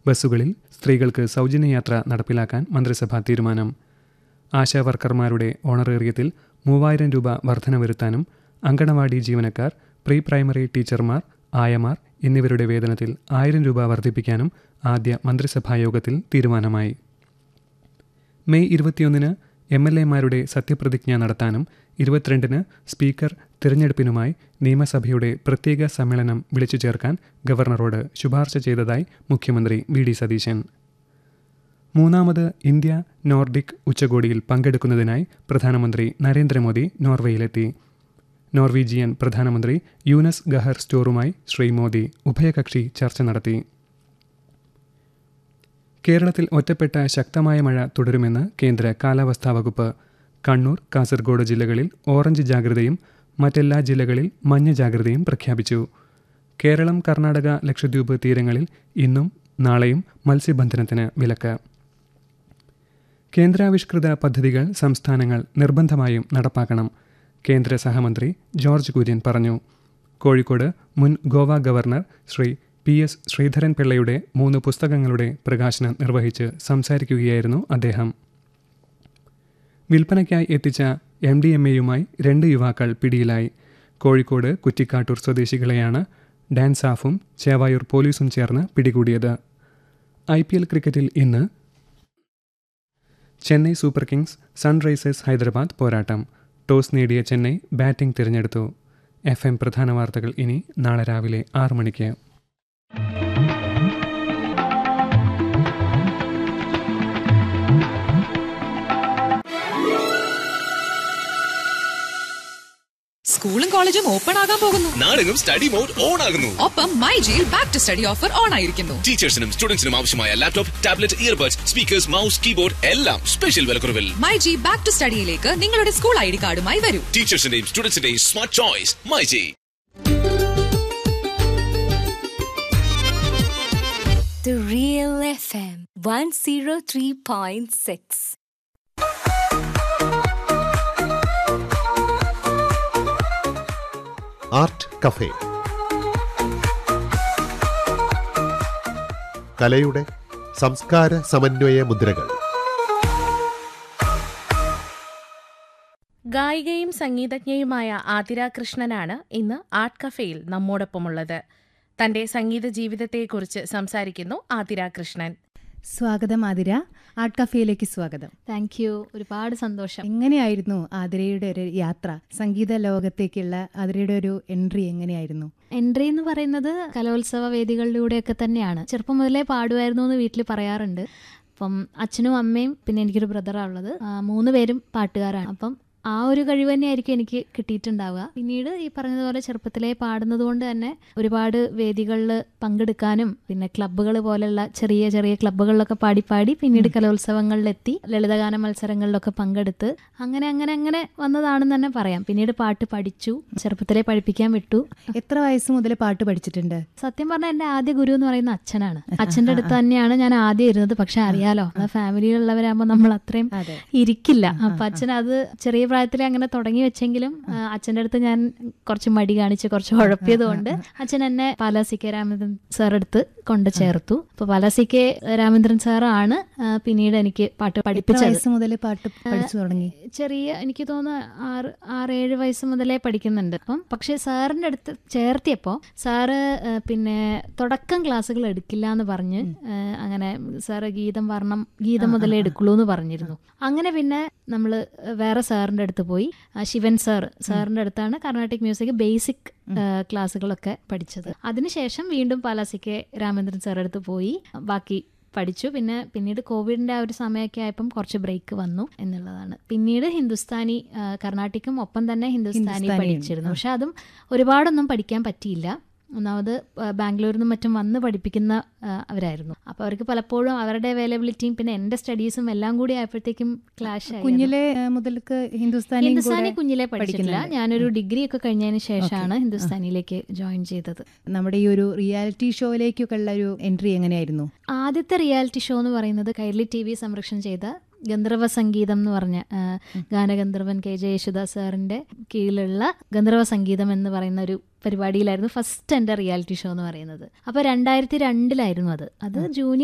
ബസ്സുകളിൽ സ്ത്രീകൾക്ക് സൗജന്യയാത്ര നടപ്പിലാക്കാൻ മന്ത്രിസഭാ തീരുമാനം ആശാ വർക്കർമാരുടെ ഓണറേറിയത്തിൽ മൂവായിരം രൂപ വർധന വരുത്താനും അങ്കണവാടി ജീവനക്കാർ പ്രീ പ്രൈമറി ടീച്ചർമാർ ആയമാർ എന്നിവരുടെ വേതനത്തിൽ ആയിരം രൂപ വർദ്ധിപ്പിക്കാനും ആദ്യ മന്ത്രിസഭാ യോഗത്തിൽ തീരുമാനമായി മെയ് ഇരുപത്തിയൊന്നിന് എം എൽ എമാരുടെ സത്യപ്രതിജ്ഞ നടത്താനും ഇരുപത്തിരണ്ടിന് സ്പീക്കർ തിരഞ്ഞെടുപ്പിനുമായി നിയമസഭയുടെ പ്രത്യേക സമ്മേളനം വിളിച്ചു ചേർക്കാൻ ഗവർണറോട് ശുപാർശ ചെയ്തതായി മുഖ്യമന്ത്രി വി ഡി സതീശൻ മൂന്നാമത് ഇന്ത്യ നോർഡിക് ഉച്ചകോടിയിൽ പങ്കെടുക്കുന്നതിനായി പ്രധാനമന്ത്രി നരേന്ദ്രമോദി നോർവേയിലെത്തി നോർവീജിയൻ പ്രധാനമന്ത്രി യൂനസ് ഗഹർ സ്റ്റോറുമായി ശ്രീ മോദി ഉഭയകക്ഷി ചർച്ച നടത്തി കേരളത്തിൽ ഒറ്റപ്പെട്ട ശക്തമായ മഴ തുടരുമെന്ന് കേന്ദ്ര കാലാവസ്ഥാ വകുപ്പ് കണ്ണൂർ കാസർഗോഡ് ജില്ലകളിൽ ഓറഞ്ച് ജാഗ്രതയും മറ്റെല്ലാ ജില്ലകളിൽ മഞ്ഞ ജാഗ്രതയും പ്രഖ്യാപിച്ചു കേരളം കർണാടക ലക്ഷദ്വീപ് തീരങ്ങളിൽ ഇന്നും നാളെയും മത്സ്യബന്ധനത്തിന് വിലക്ക് കേന്ദ്രാവിഷ്കൃത പദ്ധതികൾ സംസ്ഥാനങ്ങൾ നിർബന്ധമായും നടപ്പാക്കണം കേന്ദ്ര സഹമന്ത്രി ജോർജ് കുര്യൻ പറഞ്ഞു കോഴിക്കോട് മുൻ Goa governor Shri P S Sreedharan പിള്ളയുടെ മൂന്ന് പുസ്തകങ്ങളുടെ പ്രകാശനം നിർവഹിച്ച് സംസാരിക്കുകയായിരുന്നു അദ്ദേഹം വിൽപ്പനയ്ക്കായി എത്തിച്ച എം ഡി എം എയുമായി രണ്ട് യുവാക്കൾ പിടിയിലായി കോഴിക്കോട് കുറ്റിക്കാട്ടൂർ സ്വദേശികളെയാണ് ഡാൻസാഫും ചേവായൂർ പോലീസും ചേർന്ന് പിടികൂടിയത് ഐ പി എൽ ക്രിക്കറ്റിൽ ഇന്ന് Chennai super kings sunrisers Hyderabad പോരാട്ടം ടോസ് നേടിയ ചെന്നൈ ബാറ്റിംഗ് തിരഞ്ഞെടുത്തു എഫ് എം പ്രധാന വാർത്തകൾ ഇനി നാളെ രാവിലെ ആറ് മണിക്ക് സ്കൂളും കോളേജും ഓപ്പൺ ആകാൻ പോകുന്നു നാടെങ്ങും സ്റ്റഡി മോഡ് ഓൺ ആകുന്നു ഒപ്പം മൈ ജിയിൽ back to study offer on ആയിരിക്കുന്നു ടീച്ചേഴ്സിനും സ്റ്റുഡൻസിനും ആവശ്യമായ laptop tablet earbuds speakers mouse keyboard എല്ലാം സ്പെഷ്യൽ വിലക്കുറവിൽ മൈ ജി ബാക്ക് ടു സ്റ്റഡിയിലേക്ക് നിങ്ങളുടെ സ്കൂൾ ഐ ഡി കാർഡുമായി വരൂ ടീച്ചേഴ്സിന്റെയും സ്റ്റുഡൻസിന്റെയും smart choice myG The Real FM 103.6. Art cafe കലയുടെ സംസ്കാര സമന്വയ മുദ്രകൾ ഗായികയും സംഗീതജ്ഞയുമായ ആതിര കൃഷ്ണനാണ് ഇന്ന് ആർട്ട് കഫേയിൽ നമ്മോടൊപ്പമുള്ളത് തന്റെ സംഗീത ജീവിതത്തെക്കുറിച്ച് സംസാരിക്കുന്നു ആതിര കൃഷ്ണൻ സ്വാഗതം ആതിര ആർട്ട് കഫേയിലേക്ക് സ്വാഗതം താങ്ക് യു ഒരുപാട് സന്തോഷം എങ്ങനെയായിരുന്നു ആതിരയുടെ ഒരു യാത്ര സംഗീത ലോകത്തേക്കുള്ള ആതിരയുടെ ഒരു എൻട്രി എങ്ങനെയായിരുന്നു എൻട്രി എന്ന് പറയുന്നത് കലോത്സവ വേദികളിലൂടെയൊക്കെ തന്നെയാണ് ചെറുപ്പം മുതലേ പാടുമായിരുന്നു എന്ന് വീട്ടിൽ പറയാറുണ്ട് അപ്പം അച്ഛനും അമ്മയും പിന്നെ എനിക്കൊരു ബ്രദറാണ് ഉള്ളത് ആ, മൂന്ന് പേരും പാട്ടുകാരാണ് അപ്പം ആ ഒരു കഴിവ് തന്നെയായിരിക്കും എനിക്ക് കിട്ടിയിട്ടുണ്ടാവുക പിന്നീട് ഈ പറഞ്ഞതുപോലെ ചെറുപ്പത്തിലേ പാടുന്നത് കൊണ്ട് തന്നെ ഒരുപാട് വേദികളിൽ പങ്കെടുക്കാനും പിന്നെ ക്ലബ്ബുകൾ പോലെയുള്ള ചെറിയ ചെറിയ ക്ലബ്ബുകളിലൊക്കെ പാടി പാടി പിന്നീട് കലോത്സവങ്ങളിലെത്തി ലളിതഗാന മത്സരങ്ങളിലൊക്കെ പങ്കെടുത്ത് അങ്ങനെ അങ്ങനെ അങ്ങനെ വന്നതാണെന്ന് തന്നെ പറയാം പിന്നീട് പാട്ട് പഠിച്ചു ചെറുപ്പത്തിലേ പഠിപ്പിക്കാൻ വിട്ടു എത്ര വയസ്സ് മുതൽ പാട്ട് പഠിച്ചിട്ടുണ്ട് സത്യം പറഞ്ഞാൽ എന്റെ ആദ്യ ഗുരു എന്ന് പറയുന്ന അച്ഛനാണ് അച്ഛന്റെ അടുത്ത് തന്നെയാണ് ഞാൻ ആദ്യം ഇരുന്നത് പക്ഷെ അറിയാലോ ഫാമിലിയിലുള്ളവരാകുമ്പോൾ നമ്മൾ അത്രയും അതെ. ഇരിക്കില്ല അപ്പൊ അച്ഛൻ അത് ചെറിയ പ്രായത്തിൽ അങ്ങനെ തുടങ്ങി വെച്ചെങ്കിലും ആ, അച്ഛന്റെ അടുത്ത് ഞാൻ കുറച്ച് മടി കാണിച്ച് കുറച്ച് ഉഴപ്പിയത് കൊണ്ട് അച്ഛൻ എന്നെ Pala C K Ramachandran sir അടുത്ത് കൊണ്ട് ചേർത്തു അപ്പൊ പാല സി കെ രാമചന്ദ്രൻ സാറാണ് ആ, പിന്നീട് എനിക്ക് പാട്ട് എത്ര പഠിപ്പിച്ചത് വയസ്സ് മുതൽ പാട്ട് പഠിച്ചു തുടങ്ങി ചെറിയ എനിക്ക് തോന്നുന്നു ആറ് ആറ് ഏഴ് വയസ്സ് മുതലേ പഠിക്കുന്നുണ്ട് അപ്പം പക്ഷേ സാറിൻ്റെ അടുത്ത് ചേർത്തിയപ്പോൾ സാറ് ആ, പിന്നെ തുടക്കം ക്ലാസ്സുകൾ എടുക്കില്ല എന്ന് പറഞ്ഞ് ആ, അങ്ങനെ സാറ് ഗീതം വർണ്ണം ഗീതം മുതലേ എടുക്കുള്ളൂ എന്ന് പറഞ്ഞിരുന്നു അങ്ങനെ പിന്നെ നമ്മൾ വേറെ സാറിൻ്റെ അടുത്ത് പോയി ആ, ശിവൻ സാർ സാറിൻ്റെ അടുത്താണ് കർണാട്ടിക് മ്യൂസിക് ബേസിക് ക്ലാസ്സുകളൊക്കെ പഠിച്ചത് അതിനുശേഷം വീണ്ടും പാലാസിക്ക് രാമേന്ദ്രൻ സാറിൻ്റെ അടുത്ത് പോയി ബാക്കി പഠിച്ചു പിന്നെ പിന്നീട് കോവിഡിന്റെ ആ ഒരു സമയമൊക്കെ ആയപ്പം കുറച്ച് ബ്രേക്ക് വന്നു എന്നുള്ളതാണ് പിന്നീട് ഹിന്ദുസ്ഥാനി ആ, കർണാട്ടിക്കും ഒപ്പം തന്നെ ഹിന്ദുസ്ഥാനി ഹിന്ദുസ്ഥാനിയും, പഠിച്ചിരുന്നു ആ. പക്ഷെ അതും ഒരുപാടൊന്നും പഠിക്കാൻ പറ്റിയില്ല ഒന്നാമത് ആ, ബാംഗ്ലൂരിൽ നിന്നും മറ്റും വന്ന് പഠിപ്പിക്കുന്ന ആ, അവരായിരുന്നു അപ്പോൾ അവർക്ക് പലപ്പോഴും അവരുടെ അവൈലബിലിറ്റിയും പിന്നെ എൻ്റെ സ്റ്റഡീസും എല്ലാം കൂടി ആയപ്പോഴത്തേക്കും ക്ലാഷ് ആയി കുഞ്ഞിലെ ഏഹ്, മുതൽക്ക് ഹിന്ദുസ്ഥാനി ഹിന്ദുസ്ഥാനി കുഞ്ഞിലെ പഠിച്ചിട്ടില്ല പഠിക്കുന്നുണ്ട്. ഞാനൊരു ഡിഗ്രി ഒക്കെ കഴിഞ്ഞതിന് ശേഷമാണ് ഹിന്ദുസ്ഥാനിയിലേക്ക് ജോയിൻ ചെയ്തത് നമ്മുടെ ഈ ഒരു റിയാലിറ്റി ഷോയിലേക്കൊക്കെ ഉള്ള ഒരു എൻട്രി എങ്ങനെയായിരുന്നു ആദ്യത്തെ റിയാലിറ്റി ഷോ എന്ന് പറയുന്നത് കൈരളി ടി വി സംരക്ഷണം ചെയ്ത ഗന്ധർവ സംഗീതം എന്ന് പറഞ്ഞ ആ, ഗാനഗന്ധർവൻ കെ ജെ യേശുദാസ് സാറിന്റെ കീഴിലുള്ള ഗന്ധർവ സംഗീതം എന്ന് പറയുന്ന ഒരു പരിപാടിയിലായിരുന്നു ഫസ്റ്റ് എൻ്റെ റിയാലിറ്റി ഷോ എന്ന് പറയുന്നത് അപ്പോൾ രണ്ടായിരത്തി രണ്ടിലായിരുന്നു അത് അത് ജൂനിയർ